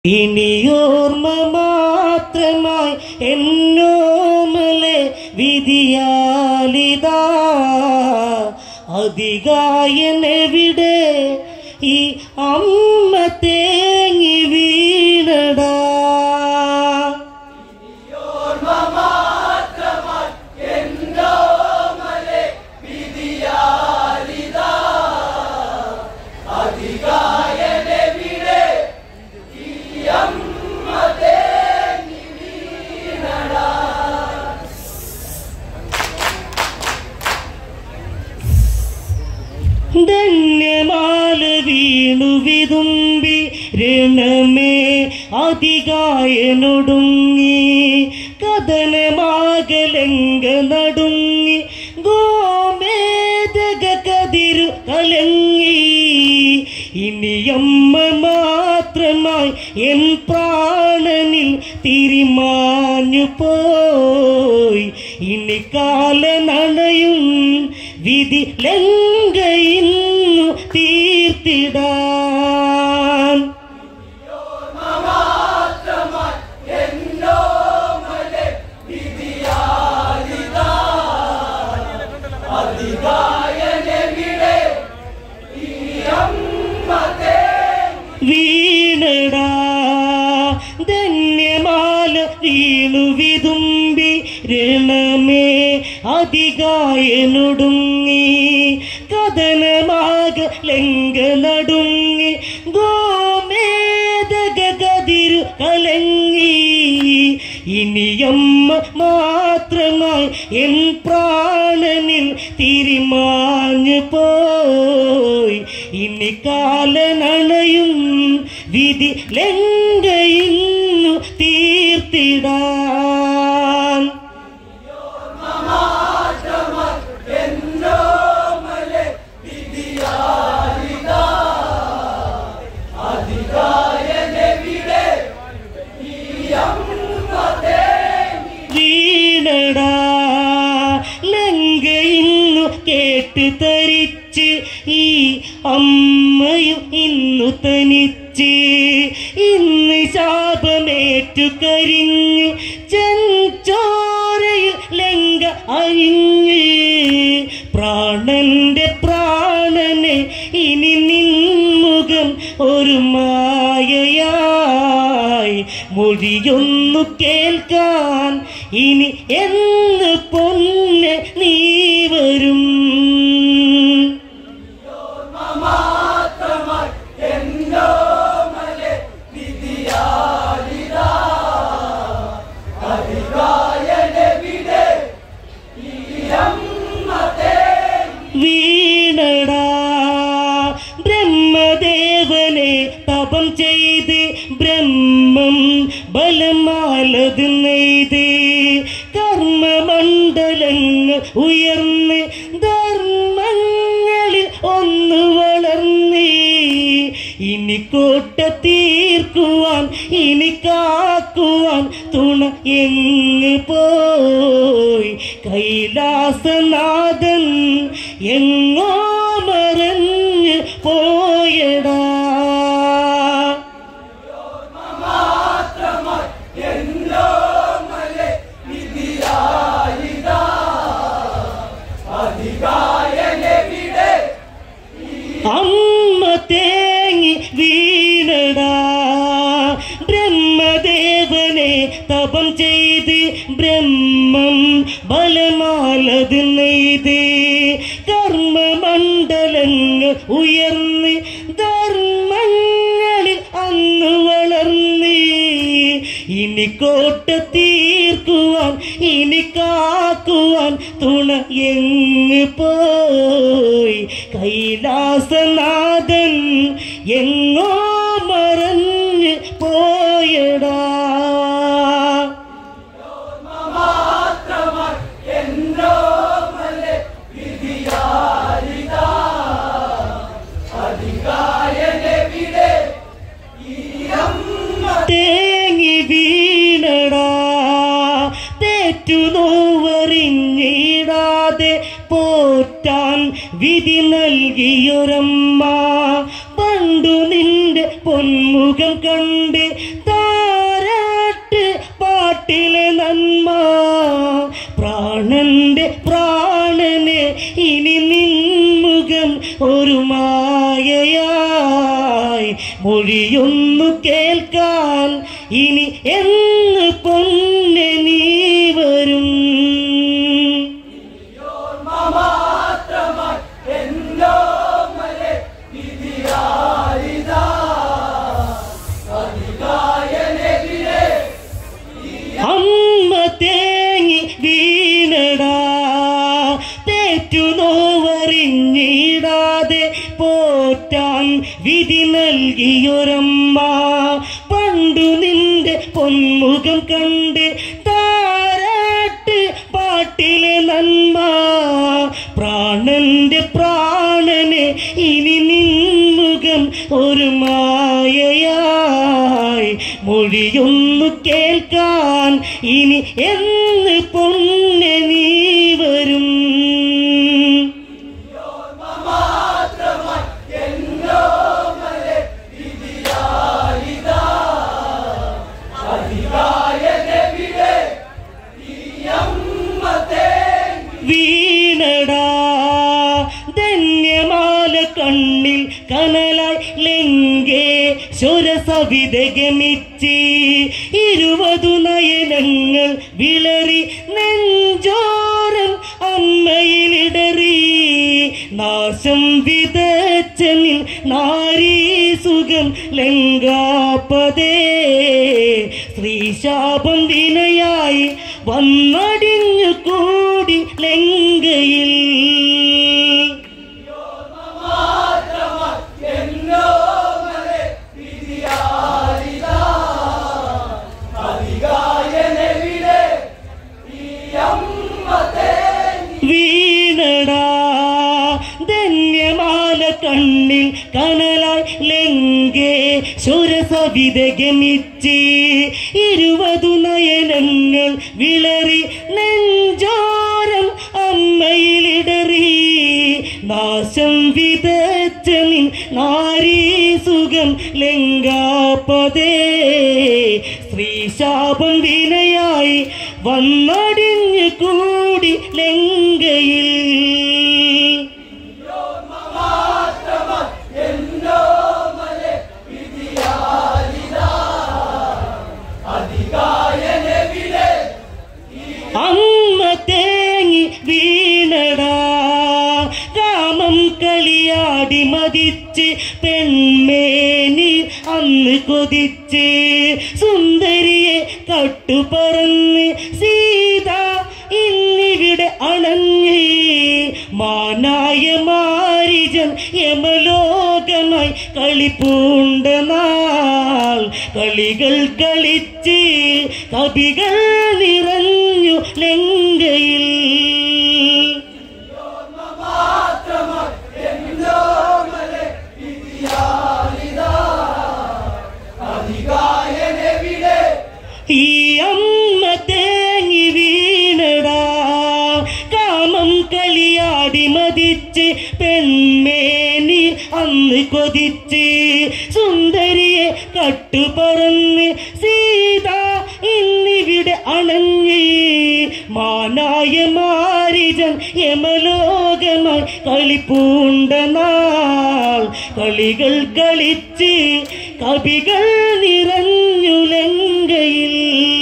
ഇനിയോർമ്മ മാത്രമായി എന്നോമലെ വിധിയാലിതാ അധികായനെവിടെ ഈ അമ്മ തേങ്ങി വീണടാ ധന്യമാല വീണു വിതുമ്പി രണമേ അതികായനൊടുങ്ങി കഥനമാകലങ്ക നടുങ്ങി ഗോമേതക കതിരു കലങ്ങി ഇനിയമ്മ മാത്രമായി എൻ പ്രാണനിൽ തിരിമാഞ്ഞു പോയി ഇനി കാലനണയും വിധി ലങ്കയിന്നു തീർത്തിടാൻ വീണടാ ധന്യമാല വീണു വിതുമ്പി രണമേ അതികായനൊടുങ്ങി കഥനമാക ലങ്ക നടുങ്ങി ഗോമേതക കതിരു കലങ്ങി ഇനിയമ്മ മാത്രമായി എൻ പ്രാണനിൽ തിരിമാഞ്ഞു പോയി ഇനി കാലനണയും വിധി ലങ്കയിന്നു തീർത്തിടാൻ വീണടാ ലങ്കയിന്നു കേട്ട് തരിച്ച് ഈ അമ്മയും ഇന്നു തനിച്ച് ഇന്ന് ശാപമേറ്റു കരിഞ്ഞ് ചെഞ്ചോരയിൽ ലങ്ക അഴിഞ്ഞ് പ്രാണന്റെ പ്രാണനെ ഇനി നിൻമുഖം ഒരു മായയായി മൊഴിയൊന്നു കേൾക്കാൻ ഇനി എന്ന് പൊന്നെ നീ വരും വീണടാ ബ്രഹ്മദേവനെ തപം ചെയ്ത് ബ്രഹ്മം ബലമാലത് നെയ്ത് കർമ്മമണ്ഡലങ്ങൾ ഉയർന്ന് ധർമ്മങ്ങളിൽ ഒന്ന് വളർന്ന് ഇനി കോട്ട തീർക്കുവാൻ ഇനി കാക്കുവാൻ തുണ എങ്ങ് പോയി കൈലാസനാഥൻ എങ്ങോ മറഞ്ഞ് പോയടാ അമ്മ തേങ്ങി വീണടാ ബ്രഹ്മദേവനെ തപം ചെയ്ത് ബ്രഹ്മം ബലമാലത് നെയ്ത് കർമ്മമണ്ഡലങ്ങൾ ഉയർന്ന് ധർമ്മങ്ങളിൽ അന്ന് വളർന്ന് ഇനി കോട്ട തീർക്കുവാൻ ഇനി കാക്കുവാൻ തുണ എങ്ങ് പോയി കൈലാസനാഥൻ എങ്ങോ മറഞ്ഞ് പോയടാ തേങ്ങി വീണടാ തെറ്റു നോവറിഞ്ഞിടാതെ പോറ്റാൻ വിധി നൽകിയൊരമ്മ പണ്ടു നിന്റെ പൊൻ പൊന്മുഖം കണ്ട് താരാട്ട് പാട്ടിലെ നന്മ പ്രാണന്റെ പ്രാണന് ഇനി നിൻമുഖം ഒരു മായയായി മൊഴിയൊന്നു കേൾക്കാൻ ഇനി എന്ന് പൊന്നെ നീ വരും അമ്മ തേങ്ങി വീണടാ തേറ്റു നോവറിഞ്ഞിടാതെ പോറ്റാൻ വിധി നൽകിയൊരമ്മ പണ്ടു നിന്റെ പൊന്മുഖം കണ്ട് താരാട്ട് പാട്ടിലെ നന്മ പ്രാണന്റെ പ്രാണന് ഇനി നിൻമുഖം ഒരു മായയായി മൊഴിയൊന്നു കേൾക്കാൻ ഇനി എന്ന് പൊന്നെ നീ വരും വീണടാ ധന്യമാല കണ്ണിൽ കനലായി ലെങ്കേ സ്വരസവിത ഗമിച്ച് ഇരുപതു നയനങ്ങൾ വിളറി നെഞ്ചോരം അമ്മയിലിടറി നാശം വിതച്ചനിൽ നാരീ സുഖം ലങ്കാപ്പതേ സ്ത്രീശാപം വിനയായി വന്നടിഞ്ഞു കൂടി ലങ്കയിൽ വീണടാ ധന്യമാല കണ്ണിൽ കനലായി ലെങ്കേ സുരസവിത ഗമിച്ച് ഇരുപതു നയനങ്ങൾ വിളറി നെഞ്ചോരം അമ്മയിലിടറി നാശം വിതച്ചനിൻ നാരീ സുഖം ലങ്കാപ്പതേ സ്ത്രീശാപം വിനയായി വന്നടിഞ്ഞു കൂടി ലങ്കയിൽ അമ്മ തേങ്ങി വീണടാ കാമം കളിയാടി മതിച്ച് പെൺമേനി അന്ന് കൊതിച്ച് സുന്ദരിയെ കട്ടുപറന്ന് സീത ഇന്നിവിടെ അണഞ്ഞ് മാനായ മാരിജൻ യമലോകമായി കളിപ്പൂണ്ട നാൾ കളികൾ കളിച്ച് കവികൾ നിറഞ്ഞു ലങ്കയിൽ ഈ അമ്മ തേങ്ങി വീണടാ കാമം കളിയാടി മതിച്ച് പെൺമേനി അന്ന് കൊതിച്ച് സുന്ദരിയെ കട്ടുപറന്ന് സീത ഇന്നിവിടെ അണഞ്ഞ് മാനായ മാരിജൻ യമലോകമായി കളിപ്പൂണ്ട നാൾ കളികൾ കളിച്ച് കവികൾ നിറഞ്ഞു ലങ്കയിൽ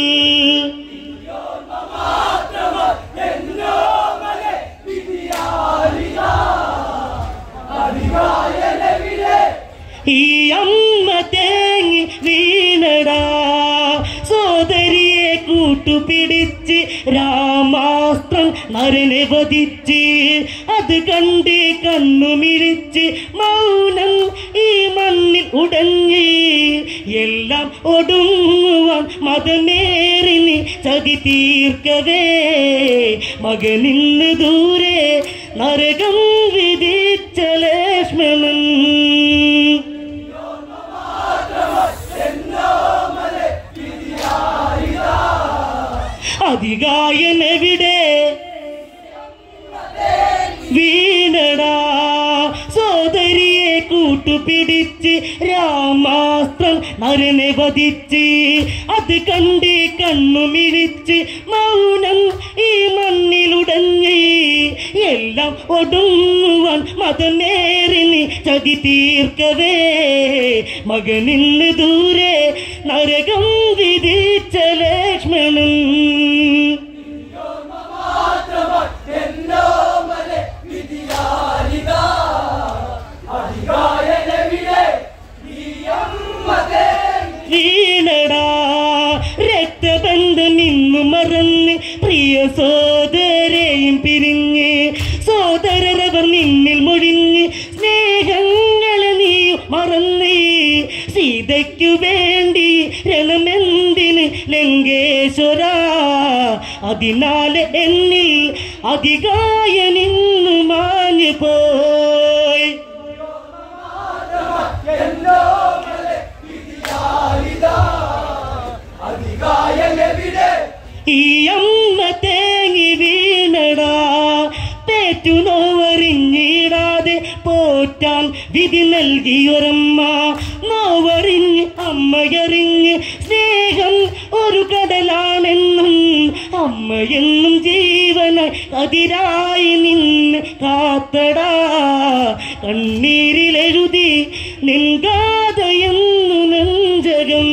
ഈ അമ്മ തേങ്ങി വീണടാ സോദരിയെ കൂട്ടുപിടിച്ച് രാമാസ്ത്രം നരനെ വധിച്ച് അത് കണ്ട് കണ്ണുമിഴിച്ച് മൗനം ഈ മണ്ണിൽ ഉടഞ്ഞ് എല്ലാം ഒടുങ്ങുവാൻ മതമേറിനി ചതി തീർക്കവേ മകനിന്ന് ദൂരെ നരകം വിധിച്ച ലക്ഷ്മണൻ അധികായനെവിടെ വീണടാ സോദരിയെ കൂട്ടുപിടിച്ച് രാമാസ്ത്ര നരനെ വധിച്ച് അത് കണ്ട് കണ്ണുമിഴിച്ച് മൗനം ഈ മണ്ണിലുടഞ്ഞ് എല്ലാം ഒടുങ്ങുവാൻ മതമേറിന് ചതി തീർക്കവേ മകനിന്ന് ദൂരെ നരകം വിധിച്ച ലക്ഷ്മണൻ വീണടാ രക്തബന്ധം ഇന്നു മറന്ന് പ്രിയ സോദരെയും പിരിഞ്ഞ് സോദരരവർ നിന്നിൽ മൊഴിഞ്ഞ് സ്നേഹങ്ങളെ നീ മറന്ന് സീതയ്ക്കു വേണ്ടി രണമെന്തിന് ലങ്കേശ്വര അതിനാല് എന്നിൽ അധികായനിന്നു മാഞ്ഞു പോയി ഈ അമ്മ തേങ്ങി വീണടാ പേറ്റു നോവറിഞ്ഞിടാതെ പോറ്റാൻ വിധി നൽകിയൊരമ്മ നോവറിഞ്ഞ് അമ്മയറിഞ്ഞ് സ്നേഹം ഒരു കടലാണെന്നും അമ്മയെന്നും ജീവനായി അതിരായി നിന്ന് കാത്തടാ കണ്ണീരിലെഴുതി നിൻകാതയെന്നു നെഞ്ചകം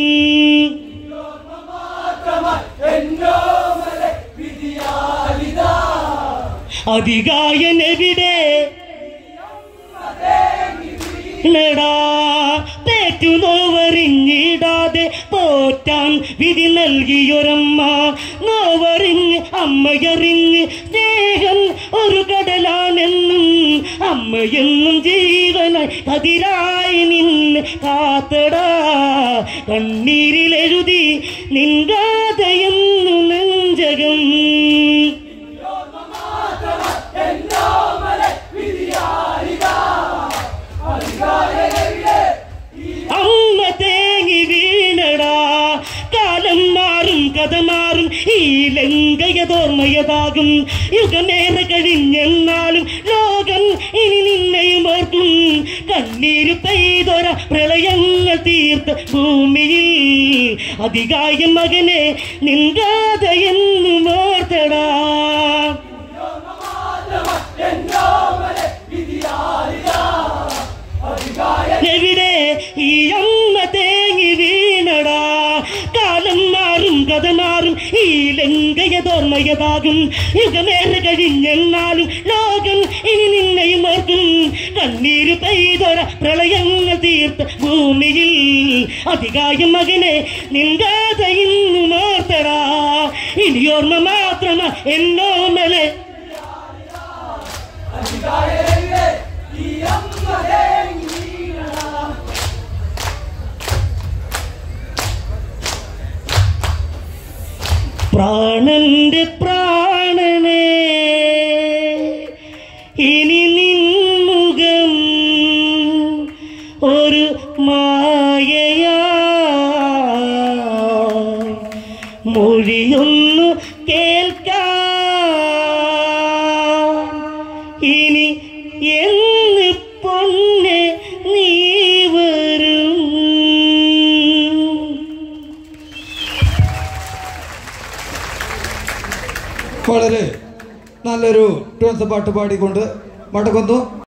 അധികായനെവിടെ ടാ പേറ്റു നോവറിഞ്ഞിടാതെ പോറ്റാൻ വിധി നൽകിയൊരമ്മ നോവറിഞ്ഞ് അമ്മയറിഞ്ഞ് സ്നേഹം ഒരു കടലാണെന്നും അമ്മയെന്നും ജീവനായി കതിരായി നിന്ന് കാത്തടാ കണ്ണീരിലെഴുതി നിൻകാതയെന്നു നെഞ്ചകം അമ്മ തേങ്ങി വീണടാ കാലം മാറും കഥ മാറും ഈ ലങ്കയതോർമ്മയതാകും യുഗമേറെ കഴിഞ്ഞെന്നാലും ലോകം ഇനി നിന്നെയും ഓർക്കും കണ്ണീര് പെയ്തൊര പ്രളയങ്ങൾ തീർത്ത ഭൂമിയിൽ അധികായ മകനെ നിൻകാതയെന്നു ഓർത്തടാ എവിടെ ഈ അമ്മ തേങ്ങി വീണടാ കാലം മാറും കഥ മാറും ഈ ലങ്കയതോർമ്മയതാകും യുഗമേറെ കഴിഞ്ഞെന്നാലും ലോകം ഇനി നിന്നെയും ഓർക്കും കണ്ണീര് പെയ്തൊര പ്രളയങ്ങൾ തീർത്ത ഭൂമിയിൽ അധികായ മകനെ നിൻകാത ഇന്നു മോർത്തടാ ഇനി ഓർമ്മ മാത്രമാ എന്നോമലെ പ്രാണന്റെ പ്രാണനെ ഇനി നിൻമുഖം ഒരു മായയാ മൊഴിയൊന്നു കേൾക്കാൻ ഇനി എന്ന് പൊന്നെ നീ വരും വളരെ നല്ലൊരു ട്യൂൺസ് പാട്ട് പാടിക്കൊണ്ട് മടങ്ങുന്നു